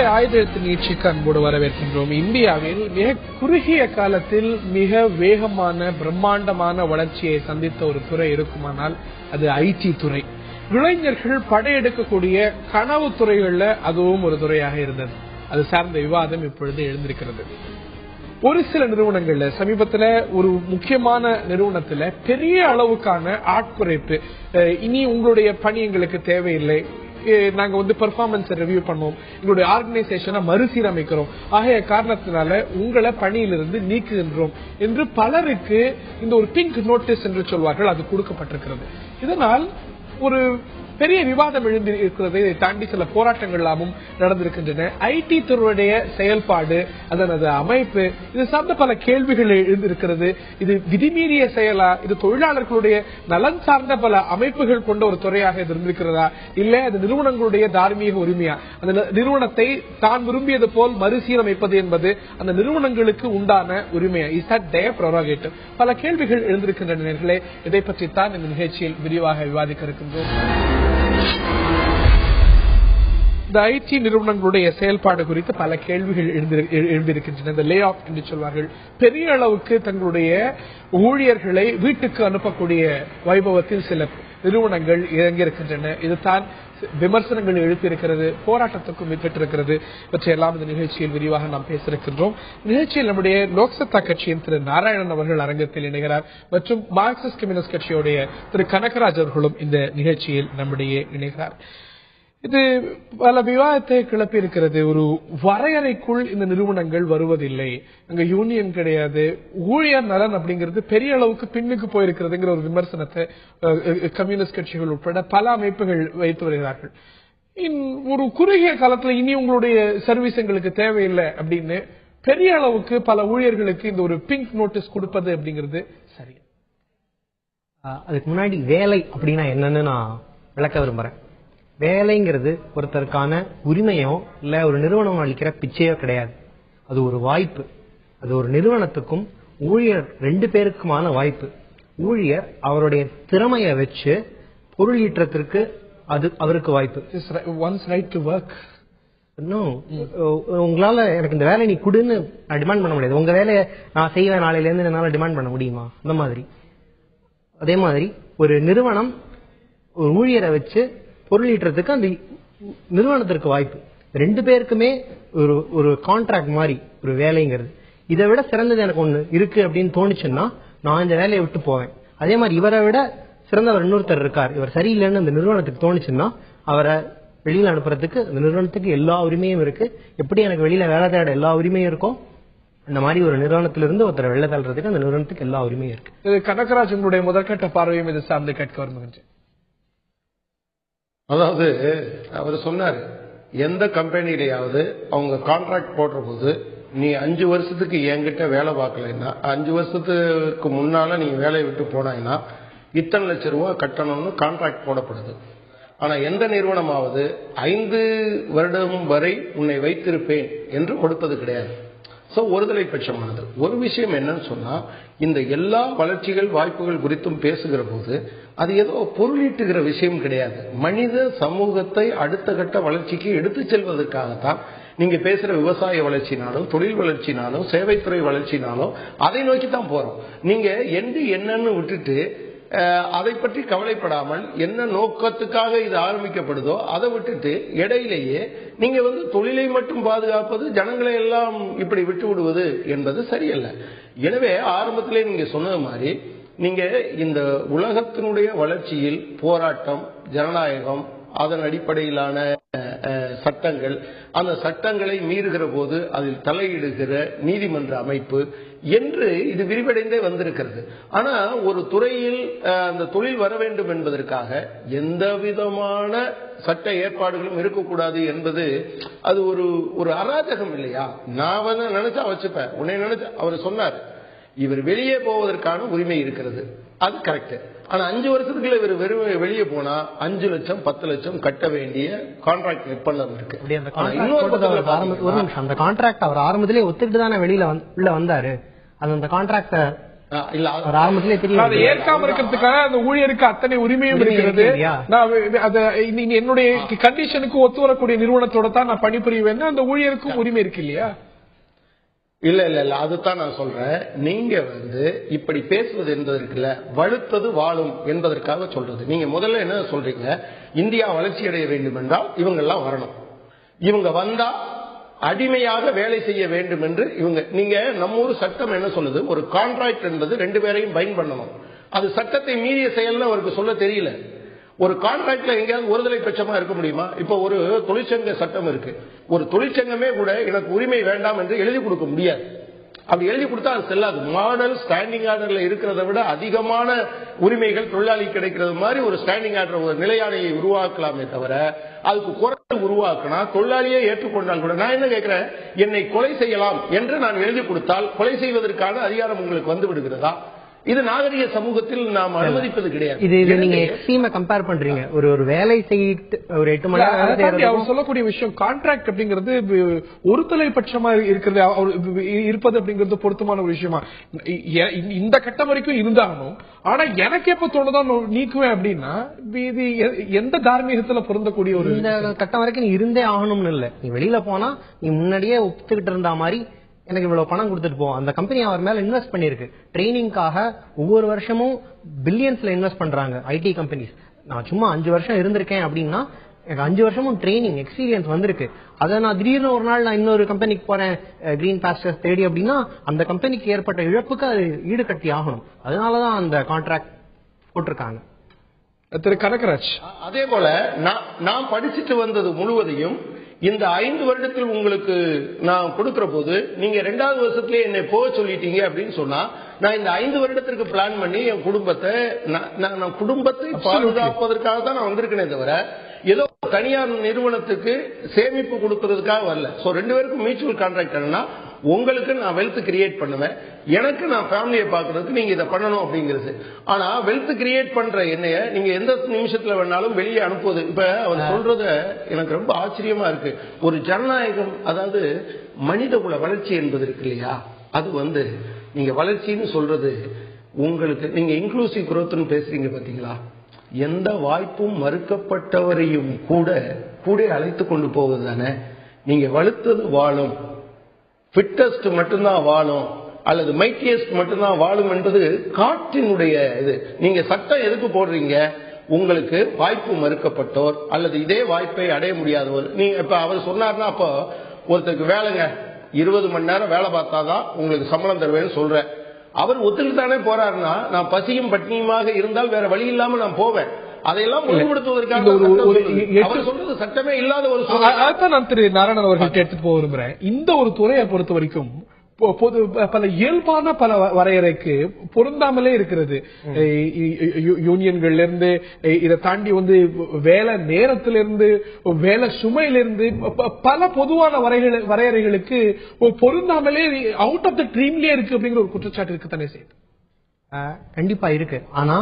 உங்களை ஆயுத எழுத்து நீட்சிக்கு அன்போடு வரவேற்கின்றோம் இந்தியாவில் மிக குறுகிய காலத்தில் மிக வேகமான பிரம்மாண்டமான வளர்ச்சியை சந்தித்த ஒரு துறை இருக்குமானால் அது ஐடி துறை இளைஞர்கள் படையெடுக்கக்கூடிய கனவு துறைகள்ல அதுவும் ஒரு துறையாக இருந்தது அது சார்ந்த விவாதம் இப்பொழுது எழுந்திருக்கிறது ஒரு சில நிறுவனங்கள்ல சமீபத்துல ஒரு முக்கியமான நிறுவனத்துல பெரிய அளவுக்கான ஆட்குறைப்பு அஹ் இனி உங்களுடைய பணி எங்களுக்கு தேவையில்லை அஹ் நாங்க வந்து பெர்ஃபார்மன்ஸ் ரிவ்யூ பண்ணுவோம் எங்களுடைய ஆர்கனைசேஷனை மறுசீரமைக்கிறோம் ஆகிய காரணத்தினால உங்களை பணியிலிருந்து நீக்குகின்றோம் என்று பலருக்கு இந்த ஒரு பிங்க் நோட்டீஸ் என்று சொல்வார்கள் அது கொடுக்கப்பட்டிருக்கிறது இதனால் ஒரு பெரிய விவாதம் எழுந்தி இருக்கிறது இதை தாண்டி சில போராட்டங்கள் எல்லாமும் நடந்திருக்கின்றன ஐடி துறையுடைய செயல்பாடு அதனது அமைப்பு இது சார்ந்த பல கேள்விகள் எழுந்திருக்கிறது இது விதிமீறிய செயலா இது தொழிலாளர்களுடைய நலன் சார்ந்த பல அமைப்புகள் கொண்ட ஒரு துறையாக இது இருந்திருக்கிறதா இல்ல அது நிறுவனங்களுடைய தார்மீக உரிமையா அந்த நி- நிறுவனத்தை தான் விரும்பியது போல் மறுசீரமைப்பது என்பது அந்த நிறுவனங்களுக்கு உண்டான உரிமையா இஸ் தட் their prerogative பல கேள்விகள் எழுந்திருக்கின்றன நேர்களே இதை பற்றித்தான் இந்த நிகழ்ச்சியில் விரிவாக விவாதிக்க இருக்கின்றோம் இந்த ஐடி நிறுவனங்களுடைய செயல்பாடு குறித்து பல கேள்விகள் எழுந்திரு- எழு- எழுந்திருக்கின்றன இந்த லே ஆஃப் என்று சொல்வார்கள் பெரிய அளவுக்கு தங்களுடைய ஊழியர்களை வீட்டுக்கு அனுப்பக்கூடிய வைபவத்தில் சில நிறுவனங்கள் இறங்கியிருக்கின்றன இதுதான் விமர்சனங்கள் எழுப்பியிருக்கிறது போராட்டத்துக்கும் வித்திருக்கிறது இவற்றையெல்லாம் இந்த நிகழ்ச்சியில் விரிவாக நாம் பேசியிருக்கின்றோம் நிகழ்ச்சியில் நம்முடைய லோக்சத்தா கட்சியின் திரு நாராயணன் அவர்கள் அரங்கத்தில் இணைகிறார் மற்றும் மார்க்சிஸ்ட் கம்யூனிஸ்ட் கட்சியுடைய திரு கனகராஜ் அவர்களும் இந்த நிகழ்ச்சியில் நம்முடைய இணைகிறார் இது பல விவாதத்தை கிளப்பி இருக்கிறது ஒரு வரையறைக்குள் இந்த நிறுவனங்கள் வருவதில்லை அங்க யூனியன் கிடையாது ஊழியர் நலன் அப்படிங்கிறது பெரிய அளவுக்கு பின்னுக்கு போயிருக்கிறதுங்கிற ஒரு விமர்சனத்தை அஹ், அஹ், கம்யூனிஸ்ட் கட்சிகள் உட்பட பல அமைப்புகள் வைத்து வருகிறார்கள் இன்- ஒரு குறுகிய காலத்துல இனி உங்களுடைய சர்வீஸ் எங்களுக்கு தேவையில்லை அப்படின்னு பெரிய அளவுக்கு பல ஊழியர்களுக்கு இந்த ஒரு பிங்க் நோட்டீஸ் கொடுப்பது அப்படிங்கிறது சரி ஆஹ் அதுக்கு முன்னாடி வேலை அப்படின்னா என்னன்னு நான் விளக்க விரும்புறேன் வேலைங்கிறது ஒருத்தருக்கான உரிமையோ இல்ல ஒரு நிறுவனம் அளிக்கிற பிச்சையோ கிடையாது அது ஒரு வாய்ப்பு அது ஒரு நிறுவனத்துக்கும் ஊழியர் ரெண்டு பேருக்குமான வாய்ப்பு ஊழியர் அவருடைய திறமையை வச்சு பொருள் ஈற்றத்திற்கு அது அவருக்கு வாய்ப்பு ஒன்ஸ் ரைட் டு ஒர்க் இன்னும் உங்களால எனக்கு இந்த வேலை நீ கொடுன்னு நான் டிமாண்ட் பண்ண முடியாது உங்க வேலையை நான் செய்வேன் நாளையில இருந்து என்னால டிமாண்ட் பண்ண முடியுமா அந்த மாதிரி அதே மாதிரி ஒரு நிறுவனம் ஒரு ஊழியரை வச்சு பொருள் ஈட்டுறதுக்கு அந்த நிறுவனத்திற்கு வாய்ப்பு ரெண்டு பேருக்குமே ஒரு ஒரு கான்ட்ராக்ட் மாதிரி ஒரு வேலைங்கிறது இதை விட சிறந்தது எனக்கு ஒண்ணு இருக்கு அப்படின்னு தோணுச்சுன்னா நான் இந்த வேலையை விட்டு போவேன் அதே மாதிரி இவரை விட சிறந்தவர் இன்னொருத்தர் இருக்கார் இவர் சரியில்லைன்னு அந்த நிறுவனத்துக்கு தோணுச்சுன்னா அவரை வெளியில அனுப்புறதுக்கு அந்த நிறுவனத்துக்கு எல்லா உரிமையும் இருக்கு எப்படி எனக்கு வெளியில வேலை தேட எல்லா உரிமையும் இருக்கோ அந்த மாதிரி ஒரு நிறுவனத்திலிருந்து ஒருத்தர் வெளில தள்ளுறதுக்கு அந்த நிறுவனத்துக்கு எல்லா உரிமையும் இருக்கு இது கனகராஜ் உங்களுடைய முதற்கட்ட பார்வையும் இது சார்ந்து கேட்க வருகின்றேன் அதாவது அவர் சொன்னாரு எந்த கம்பெனிலையாவது அவங்க கான்ட்ராக்ட் போடுற போது நீ அஞ்சு வருஷத்துக்கு என்கிட்ட வேலை பார்க்கலைன்னா அஞ்சு வருஷத்துக்கு முன்னால நீ வேலையை விட்டு போனாங்கன்னா இத்தனை லட்சம் ரூபாய் கட்டணும்னு கான்ட்ராக்ட் போடப்படுது ஆனா எந்த நிறுவனமாவது ஐந்து வருடம் வரை உன்னை வைத்திருப்பேன் என்று கொடுப்பது கிடையாது சோ ஒருதலை பட்சமானது ஒரு விஷயம் என்னன்னு சொன்னா இந்த எல்லா வளர்ச்சிகள் வாய்ப்புகள் குறித்தும் பேசுகிற போது அது ஏதோ பொருளீட்டுகிற விஷயம் கிடையாது மனித சமூகத்தை அடுத்த கட்ட வளர்ச்சிக்கு எடுத்துச் செல்வதற்காகத்தான் நீங்க பேசுற விவசாய வளர்ச்சினாலும் தொழில் வளர்ச்சினாலும் சேவைத்துறை வளர்ச்சினாலும் அதை நோக்கி தான் போறோம் நீங்க எண்டு என்னன்னு விட்டுட்டு அஹ், அதை பற்றி கவலைப்படாமல் என்ன நோக்கத்துக்காக இது ஆரம்பிக்கப்படுதோ அதை விட்டுட்டு இடையிலேயே நீங்க வந்து தொழிலை மட்டும் பாதுகாப்பது ஜனங்களை எல்லாம் இப்படி விட்டு விடுவது என்பது சரியல்ல எனவே ஆரம்பத்திலே நீங்க சொன்னது மாதிரி நீங்க இந்த உலகத்தினுடைய வளர்ச்சியில் போராட்டம் ஜனநாயகம் அதன் அடிப்படையிலான அஹ், அஹ், சட்டங்கள் அந்த சட்டங்களை மீறுகிற போது அதில் தலையிடுகிற நீதிமன்ற அமைப்பு என்று இது விரிவடைந்தே வந்திருக்கிறது ஆனா ஒரு துறையில் அஹ், அந்த தொழில் வர வேண்டும் என்பதற்காக எந்த விதமான சட்ட ஏற்பாடுகளும் இருக்கக்கூடாது என்பது அது ஒரு ஒரு அராஜகம் இல்லையா நான் வந்து நினைச்சா வச்சுப்பேன் உன்னை நினைச்சா அவர் சொன்னார் இவர் வெளியே போவதற்கான உரிமை இருக்கிறது அது கரெக்ட் ஆனா அஞ்சு வருஷத்துக்குள்ள இவர் வெறும் வெளியே போனா அஞ்சு லட்சம் பத்து லட்சம் கட்ட வேண்டிய கான்ட்ராக்ட் நிர்பந்தம் இருக்கு அப்படி அந்த ஆனா contract இன்னொரு போட்டது பக்கத்துல அவர் ஆரம்ப- ஒரு நிமிஷம் அந்த கான்ட்ராக்ட் அவர் ஆரம்பத்திலே ஒத்துக்கிட்டு தானே வெளியில வந்து- உள்ள வந்தாரு அது அந்த கான்ட்ராக்ட ஆ, இல்ல அது- அவர் ஆரம்பத்திலே அதை தெரியும் ஏற்காம இருக்கிறதுக்காக அந்த ஊழியருக்கு அத்தனை உரிமையும் உரிமை இருக்கிறது இருக்கு இல்லையா? நான் வே- அத இனி என்னுடைய கண்டிஷனுக்கு ஒத்து வரக்கூடிய நிறுவனத்தோட தான் நான் பணிபுரிவேன் அந்த ஊழியருக்கும் உரிமை இருக்கு இல்லையா இல்ல இல்ல இல்ல அதுதான் நான் சொல்றேன் நீங்க வந்து இப்படி பேசுவது என்பது இருக்குல்ல வலுத்தது வாழும் என்பதற்காக சொல்றது நீங்க முதல்ல என்ன சொல்றீங்க இந்தியா வளர்ச்சி அடைய வேண்டும் என்றால் இவங்க எல்லாம் வரணும் இவங்க வந்தா அடிமையாக வேலை செய்ய வேண்டும் என்று இவங்க நீங்க நம்ம ஊர் சட்டம் என்ன சொல்லுது ஒரு கான்ட்ராக்ட் என்பது ரெண்டு பேரையும் பைன் பண்ணணும் அது சட்டத்தை மீறிய செயல்னு அவருக்கு சொல்ல தெரியல ஒரு கான்ட்ராக்ட்ல எங்கேயாவது ஒருதலை பட்சமா இருக்க முடியுமா இப்ப ஒரு தொழிற்சங்க சட்டம் இருக்கு ஒரு தொழிற்சங்கமே கூட எனக்கு உரிமை வேண்டாம் என்று எழுதி கொடுக்க முடியாது அப்படி எழுதி கொடுத்தா அது செல்லாது மாடல் ஸ்டாண்டிங் ஆர்டர்ல இருக்கிறத விட அதிகமான உரிமைகள் தொழிலாளி கிடைக்கிறது மாதிரி ஒரு ஸ்டாண்டிங் ஆர்டர் ஒரு நிலையாணையை உருவாக்கலாமே தவிர அதுக்கு குறைத்து உருவாக்கினா தொழிலாளியே ஏற்றுக்கொண்டால் கூட நான் என்ன கேட்கிறேன் என்னை கொலை செய்யலாம் என்று நான் எழுதி கொடுத்தால் கொலை செய்வதற்கான அதிகாரம் உங்களுக்கு வந்து விடுகிறதா இது நாகரிக சமூகத்தில் நாம் அனுமதிப்பது கிடையாது இது இது நீங்க எனவே- எக்ஸ்ட்ரீமை கம்பேர் பண்றீங்க ஒரு ஒரு வேலை செய்யிட்டு ஒரு எட்டு மணி நேரம் வேலை அதை தாண்டி அவர் செய்யறதுக்கும் சொல்லக்கூடிய விஷயம் கான்ட்ராக்ட் அப்படிங்கிறது வி- ஒரு தலைப்பட்சமா இருக்கிறது அவர் வி- இருப்பது அப்படிங்கிறது பொருத்தமான ஒரு விஷயமா எ- இந்த கட்டம் வரைக்கும் இருந்தாகணும் ஆனா எனக்கு எப்ப தோணுதோ நான் நீக்குவேன் அப்படின்னா இது எ- எந்த தார்மீகத்துல பொருந்தக்கூடிய ஒரு இந்த கட்டம் வரைக்கும் நீ இருந்தே ஆகணும்னு இல்ல நீ வெளியில போனா நீ முன்னாடியே ஒத்துக்கிட்டு இருந்த மாதிரி எனக்கு இவ்வளவு பணம் கொடுத்துட்டு போ அந்த கம்பெனி அவர் மேல இன்வெஸ்ட் பண்ணிருக்கு ட்ரைனிங்காக ஒவ்வொரு வருஷமும் பில்லியன்ஸ்ல இன்வெஸ்ட் பண்றாங்க ஐடி கம்பெனிஸ் நான் சும்மா அஞ்சு வருஷம் இருந்திருக்கேன் அப்படின்னா எனக்கு அஞ்சு வருஷமும் ட்ரைனிங் எக்ஸ்பீரியன்ஸ் வந்திருக்கு அதை நான் திடீர்னு ஒரு நாள் நான் இன்னொரு கம்பெனிக்கு போறேன் கிரீன் பாஸ்டர்ஸ் தேடி அப்படின்னா அந்த கம்பெனிக்கு ஏற்பட்ட இழப்புக்கு அது ஈடுகட்டி ஆகணும் அதனாலதான் அந்த கான்ட்ராக்ட் போட்டிருக்காங்க திரு கனகராஜ் அதே போல நான் நான் படிச்சுட்டு வந்தது முழுவதையும் இந்த ஐந்து வருடத்தில் உங்களுக்கு நான் கொடுக்கிற போது நீங்க ரெண்டாவது வருஷத்துலயே என்னை போக சொல்லிட்டீங்க அப்படின்னு சொன்னா நான் இந்த ஐந்து வருடத்திற்கு பிளான் பண்ணி என் குடும்பத்தை நான்- நான் நான் குடும்பத்தை பாதுகாப்பதற்காக தான் நான் வந்திருக்கேனே தவிர ஏதோ தனியார் நிறுவனத்துக்கு சேமிப்பு கொடுக்கறதுக்காக வரல சோ ரெண்டு பேருக்கும் மியூச்சுவல் கான்ட்ராக்ட் என்னன்னா உங்களுக்கு நான் வெல்த் கிரியேட் பண்ணுவேன் எனக்கு நான் ஃபேமிலியை பார்க்கறதுக்கு நீங்க இதை பண்ணணும் அப்படிங்கிறது ஆனா வெல்த் கிரியேட் பண்ற என்னைய நீங்க எந்த நிமிஷத்துல வேணாலும் வெளியே அனுப்புவது இப்ப அவர் சொல்றத எனக்கு ரொம்ப ஆச்சரியமா இருக்கு ஒரு ஜனநாயகம் அதாவது மனிதகுல வளர்ச்சி என்பது இருக்கு இல்லையா அது வந்து நீங்க வளர்ச்சின்னு சொல்றது உங்களுக்கு நீங்க இன்க்ளூசிவ் growthன்னு பேசுறீங்க பாத்தீங்களா எந்த வாய்ப்பும் மறுக்கப்பட்டவரையும் கூட கூட அழைத்து கொண்டு போவது தானே நீங்க வலுத்தது வாழும் ஃபிட்டஸ்ட் மட்டும்தான் வாழும் அல்லது மைட்டியஸ்ட் மட்டும்தான் வாழும் என்பது காற்றினுடைய இது நீங்க சட்டம் எதுக்கு போடுறீங்க உங்களுக்கு வாய்ப்பு மறுக்கப்பட்டோர் அல்லது இதே வாய்ப்பை அடைய முடியாதவர் நீங்க இப்ப அவர் சொன்னார்னா அப்போ ஒருத்தருக்கு வேலைங்க இருபது மணி நேரம் வேலை பார்த்தாதான் உங்களுக்கு சம்பளம் தருவேன்னு சொல்றேன் அவர் ஒத்துக்கிட்டு தானே போறாருன்னா நான் பசியும் பட்டினியுமாக இருந்தால் வேற வழி இல்லாம நான் போவேன் அதையெல்லாம் முழுமைப்படுத்துவதற்காக இந்த ஒரு- சட்டம் ஒரு சொல்லுது. எட்டு- அவர் சொல்றது சட்டமே இல்லாத ஒரு சூழ்நிலை. அ- அதான் நான் திரு நாராயணன் அவர்கள் கேட்டு போக விரும்புறேன் இந்த ஒரு துறையை பொறுத்த வரைக்கும் பொ- பொது பல இயல்பான பல வ- வரையறைக்கு பொருந்தாமலே இருக்கிறது இ- இ- யூ- யூனியன்கள்ல இருந்து இ- இதை தாண்டி வந்து வேலை நேரத்திலிருந்து வேலை சுமையிலிருந்து ப- பல பொதுவான வரைகள் வரையறைகளுக்கு பொருந்தாமலே அவுட் ஆஃப் த ட்ரீம்லயே இருக்கு அப்படிங்கிற ஒரு குற்றச்சாட்டு இருக்குத்தானே செய்யுது ஆஹ் கண்டிப்பா இருக்கு ஆனா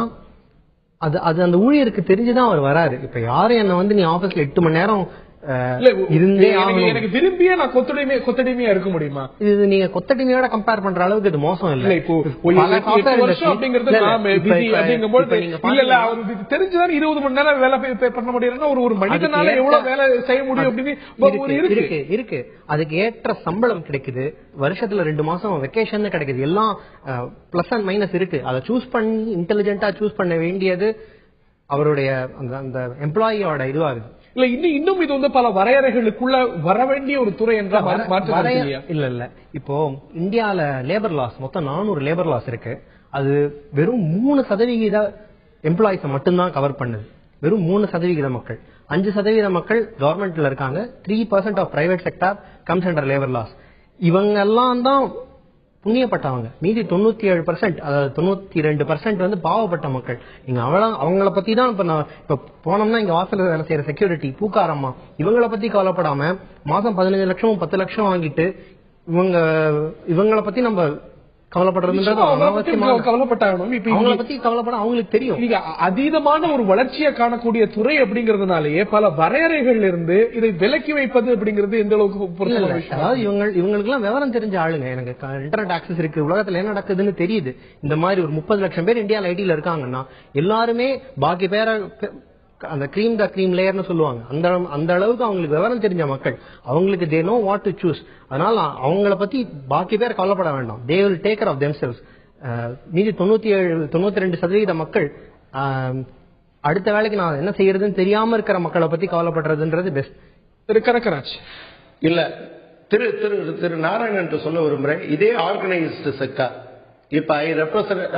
அது அது அந்த ஊழியருக்கு தெரிஞ்சுதான் அவர் வராரு இப்ப யாரும் என்ன வந்து நீ ஆபீஸ்ல எட்டு மணி நேரம் ஆஹ், இல்ல இருந்தே எனக்கு- ஆகணும் எனக்கு விரும்பியே நான் கொத்தடிமை கொத்தடிமையா இருக்க முடியுமா இது நீங்க கொத்தடிமையோட கம்பேர் பண்ற அளவுக்கு இது மோசம் இல்ல இல்ல இப்போ ஒரு பல எட்டு- software எட்டு வருஷம் industry- அப்படிங்கிறது இல்ல, இல்ல, நாம இப்ப- busy இப்ப- அப்படிங்கும்போது இப்ப நீங்க இல்ல இல்ல பாத்தீங்கன்னா- அவருக்கு தெரிஞ்சுதான் இருபது மணி நேரம் வேலை பே- பே- பண்ண முடியும்னா ஒரு ஒரு மனிதனால அதுக்கு எவ்வளவு ஏற்ற- வேலை செய்ய முடியும் அப்படின்னு ஒரு- ஒரு இருக்கு, இருக்கு இருக்கு இருக்கு அதுக்கு ஏற்ற சம்பளம் கிடைக்குது வருஷத்துல ரெண்டு மாசம் வெக்கேஷன் கிடைக்குது எல்லாம் பிளஸ் அண்ட் மைனஸ் இருக்கு அதை சூஸ் பண்ணி இன்டெலிஜென்ட்டா சூஸ் பண்ண வேண்டியது அவருடைய அந்த அந்த எம்ப்ளாயியோட இதுவாகுது இல்ல இன்னும் இன்னும் இது வந்து பல வரையறைகளுக்குள்ள வர வேண்டிய ஒரு துறை என்ற வர- மாற்று வரைய- கருத்து இல்லையா இல்ல இல்ல இப்போ இந்தியால லேபர் லாஸ் மொத்தம் நானூறு லேபர் லாஸ் இருக்கு அது வெறும் மூணு சதவிகித எம்ப்ளாயிஸ மட்டும்தான் கவர் பண்ணுது வெறும் மூணு சதவிகித மக்கள் அஞ்சு சதவீத மக்கள் கவர்மெண்ட்ல இருக்காங்க three percent of private sector comes under labour laws இவங்க எல்லாம் தான் புண்ணியப்பட்டவங்க மீதி தொண்ணூத்தி ஏழு பர்சன்ட் அதாவது தொண்ணூத்தி ரெண்டு பர்சன்ட் வந்து பாவப்பட்ட மக்கள் நீங்க அவள அவங்கள பத்தி தான் இப்ப நான் இப்ப போனோம்னா இங்க வாசல்ல வேலை செய்யற செக்யூரிட்டி பூக்காரம்மா இவங்கள பத்தி கவலைப்படாம மாசம் பதினஞ்சு லட்சம் பத்து லட்சம் வாங்கிட்டு இவங்க இவங்கள பத்தி நம்ம கவலைப்படுறதுன்றது அவங்கள பத்தி அனாவசியமான கவலைப்பட்டாகணும் இப்ப அவங்கள இது- பத்தி கவலைப்பட அவங்களுக்கு தெரியும் நீங்க அதீதமான ஒரு வளர்ச்சியை காணக்கூடிய துறை அப்படிங்கறதுனாலயே பல வரையறைகள் இருந்து இதை விலக்கி வைப்பது அப்படிங்கிறது எந்த அளவுக்கு இல்ல, பொருத்தமான இல்ல. விஷயம் அதாவது இவங்க இவங்களுக்கு எல்லாம் விவரம் தெரிஞ்ச ஆளுங்க எனக்கு இன்டர்நெட் ஆக்சஸ் இருக்கு உலகத்துல என்ன நடக்குதுன்னு தெரியுது இந்த மாதிரி ஒரு முப்பது லட்சம் பேர் இந்தியால ஐடில இருக்காங்கன்னா எல்லாருமே பாக்கி பேர அந்த கிரீம் த கிரீம் லேயர்னு சொல்லுவாங்க அந்த அந்த அளவுக்கு அவங்களுக்கு விவரம் தெரிஞ்ச மக்கள் அவங்களுக்கு they know what to choose அதனால அவங்கள பத்தி பாக்கி பேர் கவலைப்பட வேண்டாம் they will take of themselves மீதி தொண்ணூத்தி ஏழு தொண்ணூத்தி ரெண்டு சதவீத மக்கள் ஆஹ், அடுத்த வேலைக்கு நான் என்ன செய்யறதுன்னு தெரியாம இருக்கிற மக்களை பத்தி கவலைப்படுறதுன்றது பெஸ்ட் திரு கனகராஜ் இல்ல திரு திரு திரு நாராயணன் சொல்ல விரும்புறேன் இதே ஆர்கனைஸ்டு செக்டார் இப்ப ஐ ரெப்ரசன்ட்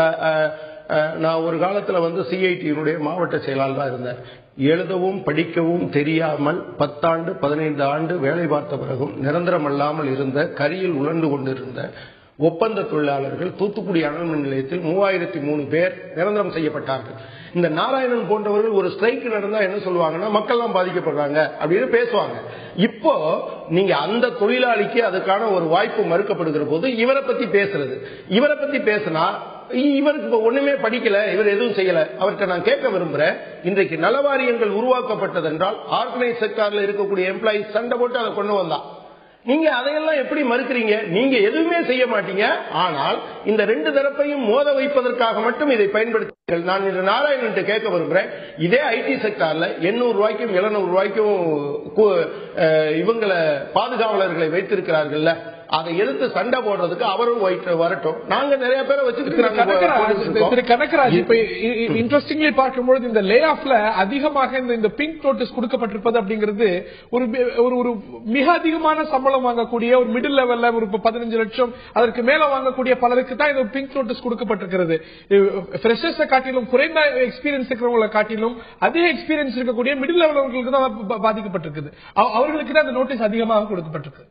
நான் ஒரு காலத்துல வந்து சிஐடியினுடைய மாவட்ட செயலாளராக இருந்தேன் எழுதவும் படிக்கவும் தெரியாமல் பத்தாண்டு பதினைந்து ஆண்டு வேலை பார்த்த பிறகும் நிரந்தரமல்லாமல் இருந்த கரியில் உழந்து கொண்டிருந்த ஒப்பந்த தொழிலாளர்கள் தூத்துக்குடி அனல் மின் நிலையத்தில் மூவாயிரத்தி மூணு பேர் நிரந்தரம் செய்யப்பட்டார்கள் இந்த நாராயணன் போன்றவர்கள் ஒரு ஸ்ட்ரைக் நடந்தா என்ன சொல்லுவாங்கன்னா மக்கள்லாம் பாதிக்கப்படுறாங்க அப்படின்னு பேசுவாங்க இப்போ நீங்க அந்த தொழிலாளிக்கு அதுக்கான ஒரு வாய்ப்பு மறுக்கப்படுகிற போது இவரை பத்தி பேசுறது இவரை பத்தி பேசினா இவருக்கு இப்ப ஒண்ணுமே படிக்கல இவர் எதுவும் செய்யல அவர்கிட்ட நான் கேட்க விரும்புறேன் இன்றைக்கு நலவாரியங்கள் உருவாக்கப்பட்டது என்றால் ஆர்கனைஸ் செக்டார்ல இருக்கக்கூடிய எம்ப்ளாயிஸ் சண்டை போட்டு அதை கொண்டு வந்தான் நீங்க அதையெல்லாம் எப்படி மறுக்கிறீங்க நீங்க எதுவுமே செய்ய மாட்டீங்க ஆனால் இந்த ரெண்டு தரப்பையும் மோத வைப்பதற்காக மட்டும் இதை பயன்படுத்துங்கள் நான் இன்று நாராயணன் கேட்க விரும்புறேன் இதே ஐடி செக்டார்ல எண்ணூறு ரூபாய்க்கும் எழுநூறு ரூபாய்க்கும் கு- அஹ், இவங்களை பாதுகாவலர்களை வைத்திருக்கிறார்கள்ல அதை எதிர்த்து சண்டை போடுறதுக்கு அவரும் வைட்டு வரட்டும் நாங்க நிறைய பேரை திரு வச்சுக்கிட்டு கனகராஜ் நாங்க திரு கனகராஜ் இப்ப இன்ட்ரெஸ்டிங்லி பார்க்கும்பொழுது இந்த லே ஆஃப்ல அதிகமாக இந்த இந்த பிங்க் நோட்டீஸ் கொடுக்கப்பட்டிருப்பது அப்படிங்கிறது ஒரு மி- ஒரு ஒரு மிக அதிகமான சம்பளம் வாங்கக்கூடிய ஒரு மிடில் லெவல்ல ஒரு பதினஞ்சு லட்சம் அதற்கு மேல வாங்கக்கூடிய பலருக்கு தான் இந்த பிங்க் நோட்டீஸ் கொடுக்கப்பட்டிருக்கிறது ஃப்ரெஷர்ஸை காட்டிலும் குறைந்த எக்ஸ்பீரியன்ஸ் இருக்கிறவங்களை காட்டிலும் அதிக எக்ஸ்பீரியன்ஸ் இருக்கக்கூடிய மிடில் லெவலர்களுக்கு தான் பா- பாதிக்கப்பட்டிருக்குது அவ- அவர்களுக்கு தான் அந்த நோட்டீஸ் அதிகமாக கொடுக்கப்பட்டிருக்கு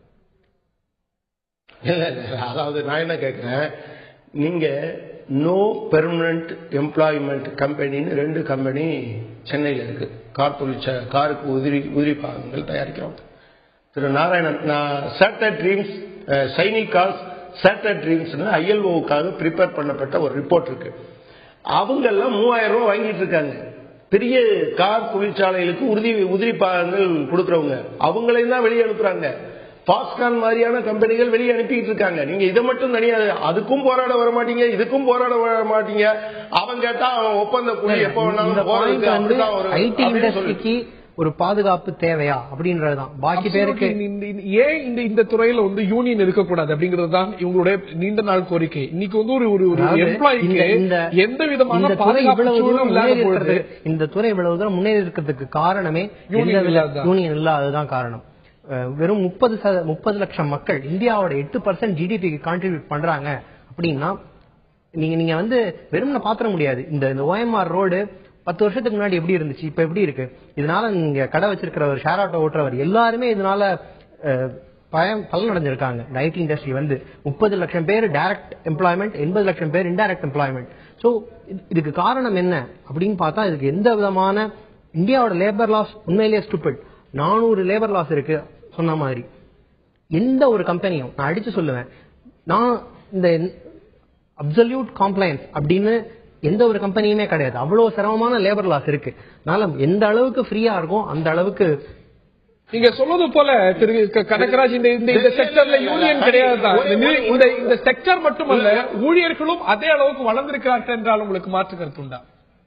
இல்ல, இல்ல, அதாவது நான் என்ன கேட்கிறேன் நீங்க நோ பெர்மனன்ட் எம்ப்ளாய்மெண்ட் கம்பெனின்னு ரெண்டு கம்பெனி சென்னையில் இருக்கு கார் தொழிற்ச காருக்கு உதிரி உதிரி பாகங்கள் தயாரிக்கிறோம் திரு நாராயணன் நான் shattered dreams shiny cars shattered dreams ஐஎல்ஓவுக்காக ப்ரிப்பேர் பண்ணப்பட்ட ஒரு ரிப்போர்ட் இருக்கு அவங்க எல்லாம் மூவாயிரம் ரூபாய் வாங்கிட்டு இருக்காங்க பெரிய கார் தொழிற்சாலைகளுக்கு உறுதி உதிரி பாகங்கள் கொடுக்கறவங்க அவங்களையும் தான் வெளியே அனுப்புறாங்க பாஸ்கான் மாதிரியான கம்பெனிகள் வெளியே அனுப்பிட்டு இருக்காங்க நீங்க இதை மட்டும் தனியா அதுக்கும் போராட வர மாட்டீங்க இதுக்கும் போராட வர மாட்டீங்க அவன் கேட்டா அவன் ஒப்பந்த கூலி எப்ப இந்த வேணாலும் பாயிண்ட் போறதுக்கு வந்து அப்படிதான் ஒரு ஐடி அப்படின்னு சொல்லி இண்டஸ்ட்ரிக்கு ஒரு பாதுகாப்பு தேவையா அப்படின்றதுதான் பாக்கி பேருக்கு Absolutely. இந்த- இந்த- ஏன் இந்த இந்த துறையில வந்து யூனியன் இருக்கக்கூடாது அப்படிங்கிறது தான் இவங்களுடைய நீண்ட நாள் கோரிக்கை இன்னைக்கு வந்து ஒரு ஒரு ஒரு அதாவது எம்ப்ளாய்க்கு இந்த- இந்த- எந்த விதமான இந்த துறை பாதுகாப்பு இவ்வளவு சூழலும் தூரம் இல்லாத முன்னேறி பொழுது இருக்கிறதுக்கு- இந்த துறை இவ்வளவு தூரம் முன்னேறி இருக்கிறதுக்கு காரணமே யூனியன் எந்த வித- இல்லாததுதான். யூனியன் இல்லாததுதான் காரணம் அஹ் வெறும் முப்பது முப்பது லட்சம் மக்கள் இந்தியாவோட எட்டு பர்சன்ட் ஜிடிபிக்கு கான்ட்ரிபியூட் பண்றாங்க அப்படின்னா நீங்க நீங்க வந்து வெறும்ன பாத்திர முடியாது இந்த இந்த ஓஎம்ஆர் ரோடு பத்து வருஷத்துக்கு முன்னாடி எப்படி இருந்துச்சு இப்ப எப்படி இருக்கு இதனால நீங்க கடை வச்சிருக்கிறவர் ஷேர் ஆட்டோ ஓட்டுறவர் எல்லாருமே இதனால அஹ், பயம் பலன் அடைஞ்சிருக்காங்க இந்த ஐடி இண்டஸ்ட்ரி வந்து முப்பது லட்சம் பேர் டைரக்ட் எம்ப்ளாய்மெண்ட் எண்பது லட்சம் பேர் இன்டைரக்ட் எம்ப்ளாய்மெண்ட் ஸோ இதுக்கு காரணம் என்ன அப்படின்னு பார்த்தா இதுக்கு எந்த விதமான இந்தியாவோட லேபர் லாஸ் உண்மையிலேயே ஸ்டூபிட் நானூறு லேபர் லாஸ் இருக்கு சொன்ன மாதிரி எந்த ஒரு கம்பெனியும் நான் அடிச்சு சொல்லுவேன் நான் இந்த அப்சல்யூட் காம்ப்ளைன்ஸ் அப்படின்னு எந்த ஒரு கம்பெனியுமே கிடையாது அவ்வளவு சிரமமான லேபர் லாஸ் இருக்கு அதனால எந்த அளவுக்கு ஃப்ரீயா இருக்கும் அந்த அளவுக்கு நீங்க சொல்வது போல திரு க- கனகராஜ் இந்த இந்த இந்த செக்டர்ல யூனியன் கிடையாது தான் இந்த நிறு- இந்த இந்த செக்டர் மட்டுமல்ல ஊழியர்களும் அதே அளவுக்கு வளர்ந்திருக்கிறார்கள் என்றால் உங்களுக்கு மாற்று கருத்து உண்டா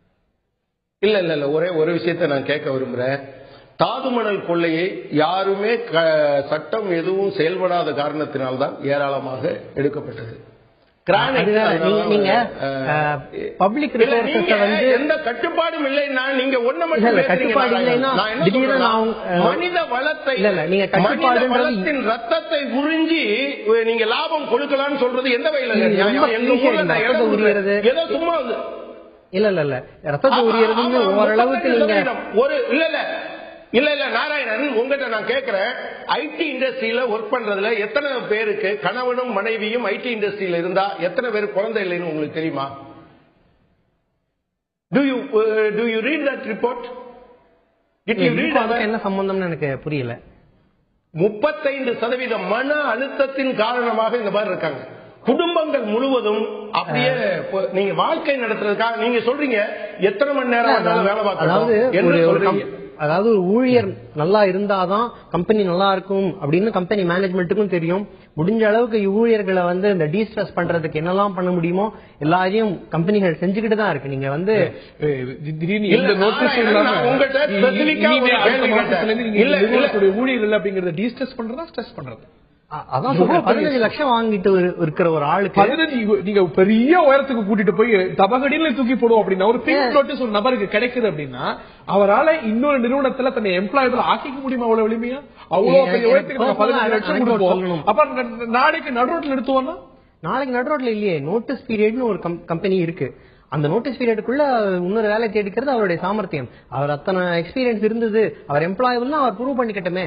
இல்ல இல்ல இல்ல ஒரே ஒரு விஷயத்தை நான் கேட்க விரும்புறேன் தாதுமணல் கொள்ளையை யாருமே க- சட்டம் எதுவும் செயல்படாத காரணத்தினால்தான் ஏராளமாக எடுக்கப்பட்டது கிரானைட் அதுதான் நீங்க- நீங்க அஹ், பப்ளிக் இல்ல, ரிசோர்சஸ் நீங்க வந்து எந்த கட்டுப்பாடும் இல்லைன்னா நீங்க ஒண்ண இல்ல, மட்டும் இல்ல, பேசுறீங்க கட்டுப்பாடு நாராயணன். இல்லைன்னா நான் என்ன திடீர்னு சொல்றேன்னா, நான் உங்க- அஹ், மனித வளத்தை இல்ல, இல்ல, நீங்க மனித கட்டுப்பாடுன்றது- வளத்தின் ரத்தத்தை உறிஞ்சி அஹ், நீங்க லாபம் கொடுக்கலாம்னு சொல்றது எந்த வகையில நீங்க நியாயம்? ரொம்ப எங்க cliche ஊர்ல இந்த நான் ரத்தத்தை இடம் உரியறது. ஏதோ சும்மா வந்து இல்ல இல்ல இல்ல ரத்தத்தை உரியறதுன்னு ஆமா, ஓரளவுக்கு 35 நீங்க சதவீதம். ஒரு இல்ல இல்ல இல்ல இல்ல நாராயணன் உங்ககிட்ட நான் கேக்குறேன் ஐடி இண்டஸ்ட்ரியில ஒர்க் பண்றதுல எத்தனை பேருக்கு கணவனும் மனைவியும் ஐடி இண்டஸ்ட்ரியில இருந்தா எத்தனை பேர் குழந்தை இல்லைன்னு உங்களுக்கு தெரியுமா do you do you read that report it you இதுக்கும் ரீட் அதுக்கும் என்ன சம்பந்தம்னு எனக்கு புரியல முப்பத்தைந்து சதவீதம் மன அழுத்தத்தின் காரணமாக இந்த மாதிரி இருக்காங்க குடும்பங்கள் முழுவதும் அப்படியே பொ- நீங்க வாழ்க்கை நடத்துறதுக்காக நீங்க சொல்றீங்க எத்தனை மணி நேரம் வேணாலும் வேலை அதாவது பார்க்கணும் என்ன ஒரு- ஒரு சொல்றீங்க கம்- அதாவது ஒரு ஊழியர் நல்லா இருந்தாதான் கம்பெனி நல்லா இருக்கும் அப்படின்னு கம்பெனி மேனேஜ்மெண்ட்டுக்கும் தெரியும் முடிஞ்ச அளவுக்கு ஊழியர்களை வந்து இந்த டீஸ்ட்ரெஸ் பண்றதுக்கு என்னெல்லாம் பண்ண முடியுமோ எல்லாரையும் கம்பெனிகள் செஞ்சுக்கிட்டு தான் இருக்கு நீங்க வந்து அஹ் திடீர்னு இல்ல, எந்த notice நான் இல்லாம நான் உங்கள்ட்ட இ- specific ஆ இனிமே ஒரு அடுத்த கேள்வி மாசத்துல இருந்து நீங்க இல்ல, இல்ல. நிறுவனத்துடைய ஊழியர்கள் அப்படிங்கறத டீஸ்ட்ரெஸ் பண்றதா ஸ்ட்ரெஸ் பண்றது அ- அதான் சொல்றேன் பதினஞ்சு லட்சம் வாங்கிட்டு ஒரு- இருக்கிற ஒரு ஆளுக்கு பதினஞ்சு நீங்க பெரிய உயரத்துக்கு கூட்டிட்டு போய் தபகடியில தூக்கி போடுவோம் அப்படின்னா ஒரு பிங்க் நோட்டீஸ் ஒரு நபருக்கு கிடைக்குது அப்படின்னா அவரால இன்னொரு நிறுவனத்துல தன்னை எம்ப்ளாயபிள் ஆக்கிக்க முடியுமா அவ்வளவு எளிமையா அவ்வளவு எனக்கு- பெரிய உயரத்துக்கு நம்ம எனக்கு பதினஞ்சு personal லட்சம் anecdote கொடுப்போம் சொல்லணும். அப்ப ந- நாளைக்கு நடுரோட்ல நிறுத்துவோம்னா நாளைக்கு நடுரோட்ல இல்லையே நோட்டீஸ் பீரியட்னு ஒரு கம்பெனி இருக்கு அந்த நோட்டீஸ் பீரியடுக்குள்ள இன்னொரு வேலை தேடிக்கிறது அவருடைய சாமர்த்தியம் அவர் அத்தனை எக்ஸ்பீரியன்ஸ் இருந்தது அவர் எம்ப்ளாயபிள்னா அவர் ப்ரூவ் பண்ணிக்கட்டுமே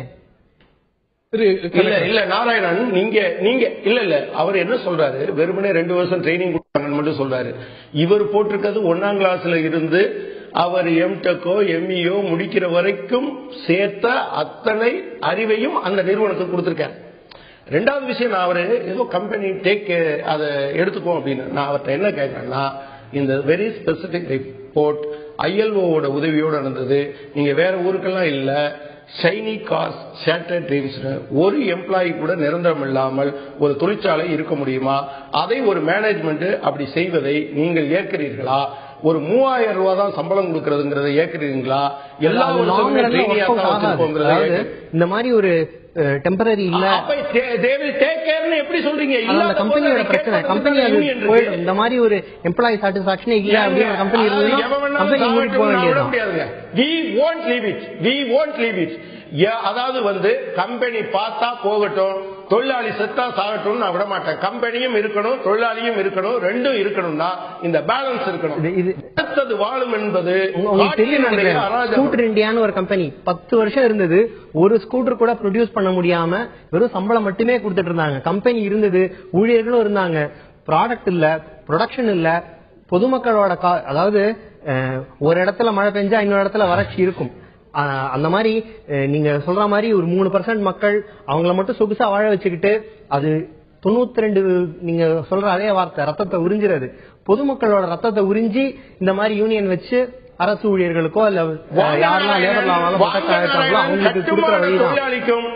திரு இல்ல இல்ல நாராயணன் நீங்க நீங்க இல்ல இல்ல அவர் என்ன சொல்றாரு வெறுமனே ரெண்டு வருஷம் ட்ரைனிங் கொடுத்தாங்கன்னு மட்டும் சொல்றாரு இவர் போட்டிருக்கிறது ஒன்னாம் கிளாஸ்ல இருந்து அவர் எம்டெக்கோ எம்இஓ முடிக்கிற வரைக்கும் சேர்த்த அத்தனை அறிவையும் அந்த நிறுவனத்துக்கு கொடுத்திருக்காரு ரெண்டாவது விஷயம் நான் அவரு ஏதோ கம்பெனி டேக் அதை எடுத்துக்கோ அப்படின்னு நான் அவர்கிட்ட என்ன கேட்கறேன்னா இந்த வெரி ஸ்பெசிபிக் ரிப்போர்ட் ஐஎல்ஓவோட உதவியோட நடந்தது நீங்க வேற ஊருக்கெல்லாம் இல்ல ஷைனி காஸ் ஷேட்டர் ட்ரீம்ஸ் ஒரு எம்ப்ளாயி கூட நிரந்தரம் இல்லாமல் ஒரு தொழிற்சாலை இருக்க முடியுமா அதை ஒரு மேனேஜ்மெண்ட் அப்படி செய்வதை நீங்கள் ஏற்கிறீர்களா ஒரு மூவாயிரம் ரூபாய் தான் சம்பளம் கொடுக்கறதுங்கிறத ஏற்கிறீங்களா எல்லா அது long வருஷமுமே run ல training ஆ work out தான் ஆகாது. வச்சிருப்போங்கிறத அதாவது ஏற்க- இந்த மாதிரி ஒரு டெம்பரரி இல்ல அப்ப they- they will take careன்னு எப்படி சொல்றீங்க அது அந்த இல்லாத போது கம்பெனியோட அதை பிரச்சனை கேட்கறதுக்கு கம்பெனி தானே அது union இருக்கு. போயிடும் இந்த மாதிரி ஒரு எம்ப்ளாயி சாட்டிஸ்பாக்சனே இல்ல அப்படின்னு ஒரு கம்பெனி அதாவது இருந்ததுன்னா எவன் வேணாலும் கம்பெனி மூடிட்டு போக சாகட்டும்னு நான் விட வேண்டியதுதான் முடியாதுங்க. We won't leave it. We won't leave it. ஏ- அதாவது வந்து கம்பெனி பார்த்தா போகட்டும் தொழிலாளி செத்தா சாகட்டும் நான் விட மாட்டேன் கம்பெனியும் இருக்கணும் தொழிலாளியும் இருக்கணும் ரெண்டும் இருக்கணும்னா இந்த பேலன்ஸ் இருக்கணும் இது- இது அடுத்தது வாழும் என்பது உங்க- உங்களுக்கு தெரியும் காட்டினுடைய நினைக்கிறேன் அராஜகம். ஸ்கூட்டர் இந்தியான்னு ஒரு கம்பெனி பத்து வருஷம் இருந்தது ஒரு ஸ்கூட்டர் கூட ப்ரொடியூஸ் பண்ண முடியாம வெறும் சம்பளம் மட்டுமே கொடுத்துட்டு இருந்தாங்க கம்பெனி இருந்தது ஊழியர்களும் இருந்தாங்க ப்ராடக்ட் இல்ல ப்ரொடக்ஷன் இல்ல பொதுமக்களோட கா- அதாவது அஹ், ஒரு இடத்துல மழை பெஞ்சா இன்னொரு இடத்துல வறட்சி இருக்கும் அஹ், அந்த மாதிரி அஹ், நீங்க சொல்ற மாதிரி ஒரு மூணு பர்சன்ட் மக்கள் அவங்கள மட்டும் சொகுசா வாழ வச்சுக்கிட்டு அது தொண்ணூத்தி ரெண்டு நீங்க சொல்ற அதே வார்த்தை ரத்தத்தை உறிஞ்சிறது பொதுமக்களோட ரத்தத்தை உறிஞ்சி இந்த மாதிரி யூனியன் வச்சு அரசு ஊழியர்களுக்கோ இல்ல அஹ், யாரெல்லாம் லேபர் லாவால இருக்காங்களோ அவங்களுக்கு கொடுக்குற கட்டுமான வழிதான் தொழிலாளிக்கும்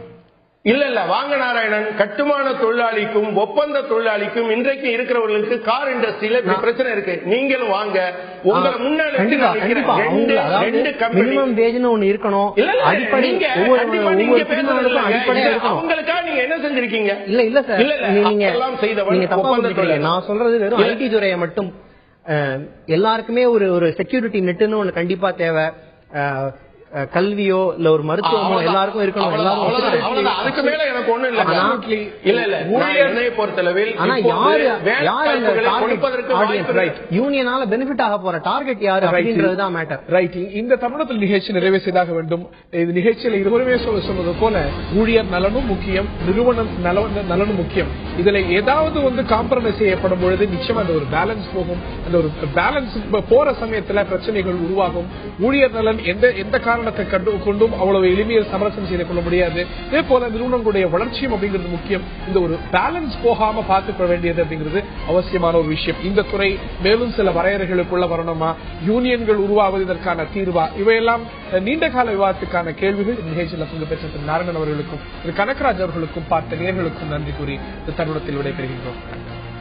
இல்ல இல்ல வாங்க நாராயணன் கட்டுமான தொழிலாளிக்கும் ஒப்பந்த தொழிலாளிக்கும் இன்றைக்கு இருக்கிறவர்களுக்கு கார் இண்டஸ்ட்ரியில இப்படி பிரச்சனை இருக்கு நீங்களும் வாங்க உங்களை முன்னாடி கண்டிப்பா கண்டிப்பா ரெண்டு அவங்க அதாவது ரெண்டு கம்பெனி மினிமம் வேஜ்னு ஒண்ணு இருக்கணும் இல்ல, இல்ல, அடிப்படை நீங்க ஒவ்வொரு கண்டிப்பா நீங்க ஒவ்வொரு பேசுறது பிரிவினருக்கும் இல்லைங்க. அடிப்படையா இல்ல, இருக்கணும் அவங்களுக்காக நீங்க என்ன செஞ்சிருக்கீங்க இல்ல இல்ல சார் இல்ல, இல்ல, நீ- நீங்க அப்பெல்லாம் செய்தவன் நீங்க தப்பா ஒப்பந்த புரிஞ்சுக்கிறீங்க. தொழிலாளி. நான் சொல்றது வெறும் இல்ல. ஐடி துறையை மட்டும் அஹ், எல்லாருக்குமே ஒரு ஒரு செக்யூரிட்டி நெட்டுன்னு ஒண்ணு கண்டிப்பா தேவை அஹ், அஹ், கல்வியோ இல்ல ஒரு மருத்துவமோ அவ்வளவுதான். எல்லாருக்கும் இருக்கணும் அவ்வளவுதான், எல்லாரும் அவ்வளவுதான், ஒத்துக்கிறேன். அவ்வளவுதான். அதுக்கு மேல எனக்கு ஒண்ணும் இல்ல ஆனா, இல்ல இல்ல நான் என்னைய பொறுத்தளவில் ஆனா இப்போது யாரு வேலை யார் அந்த வாய்ப்புகளை டார்கெட் கொடுப்பதற்கு ஆடியன்ஸ் வாய்ப்பு ரைட் யூனியனால பெனிஃபிட் ஆக போற டார்கெட் யாரு அப்படின்றதுதான் மேட்டர் ரைட் இந்த தருணத்தில் நிகழ்ச்சி நிறைவு செய்தாக வேண்டும் இது நிகழ்ச்சியில் இருவருமே சொல்ல சொன்னது போல ஊழியர் நலனும் முக்கியம் நிறுவனம் நல- நலனும் முக்கியம் இதுல ஏதாவது வந்து காம்ப்ரமைஸ் செய்யப்படும் பொழுது நிச்சயம் அந்த ஒரு பேலன்ஸ் போகும் அந்த ஒரு பேலன்ஸ் போற சமயத்துல பிரச்சனைகள் உருவாகும் ஊழியர் நலன் எந்த எந்த காரணத்தை கண்டு கொண்டும் அவ்வளவு எளிமையில் சமரசம் செய்து கொள்ள முடியாது இதே போல நிறுவனங்களுடைய வளர்ச்சியும் அப்படிங்கிறது முக்கியம் இந்த ஒரு பேலன்ஸ் போகாம பார்த்துக்க வேண்டியது அப்படிங்கிறது அவசியமான ஒரு விஷயம் இந்த துறை மேலும் சில வரையறைகளுக்குள்ள வரணுமா யூனியன்கள் உருவாவது இதற்கான தீர்வா இவையெல்லாம் அஹ், நீண்ட கால விவாதத்துக்கான கேள்விகள் இந்த நிகழ்ச்சியில் பங்கு பெற்ற திரு நாராயணன் அவர்களுக்கும் திரு கனகராஜ் அவர்களுக்கும் பார்த்த நேர்களுக்கும் நன்றி கூறி இந்த தருணத்தில் விடைபெறுகின்றோம்